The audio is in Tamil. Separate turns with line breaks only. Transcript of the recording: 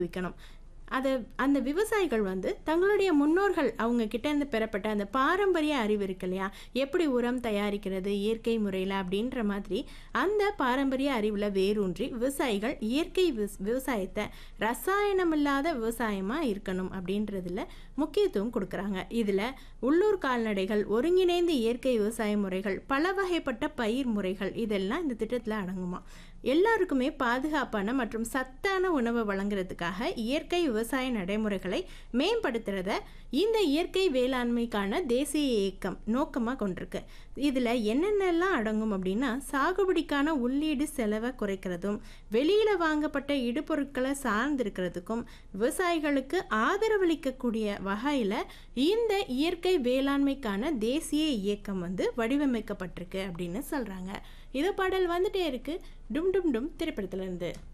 விக்கணும். அத அந்த விவசாயிகள் வந்து தங்களுடைய முன்னோர்கள் அவங்க கிட்ட இருந்து பெறப்பட்ட அந்த பாரம்பரிய அறிவு இருக்கு இல்லையா? எப்படி உரம் தயாரிக்கிறது இயற்கை முறையில அப்படின்ற மாதிரி அந்த பாரம்பரிய அறிவுல வேரூன்றி விவசாயிகள் இயற்கை விவஸ் விவசாயத்த ரசாயனம் இல்லாத விவசாயமா இருக்கணும் அப்படின்றதுல முக்கியத்துவம் குடுக்குறாங்க. இதுல உள்ளூர் கால்நடைகள், ஒருங்கிணைந்த இயற்கை விவசாய முறைகள், பல வகைப்பட்ட பயிர் முறைகள் இதெல்லாம் இந்த திட்டத்துல அடங்குமாம். எல்லாருக்குமே பாதுகாப்பான மற்றும் சத்தான உணவு வழங்குறதுக்காக இயற்கை விவசாய நடைமுறைகளை மேம்படுத்துறத இந்த இயற்கை வேளாண்மைக்கான தேசிய இயக்கம் நோக்கமா கொண்டிருக்கு. இதுல என்னென்னலாம் அடங்கும் அப்படின்னா, சாகுபடிக்கான உள்ளீடு செலவ குறைக்கிறதும், வெளியில வாங்கப்பட்ட இடுபொருட்கள சார்ந்திருக்கிறதுக்கும், விவசாயிகளுக்கு ஆதரவளிக்கக்கூடிய வகையில இந்த இயற்கை வேளாண்மைக்கான தேசிய இயக்கம் வந்து வடிவமைக்கப்பட்டிருக்கு அப்படின்னு சொல்றாங்க. இது பாடல் வந்துட்டே இருக்கு. டும் டும் டும் திரைப்படத்திலிருந்து.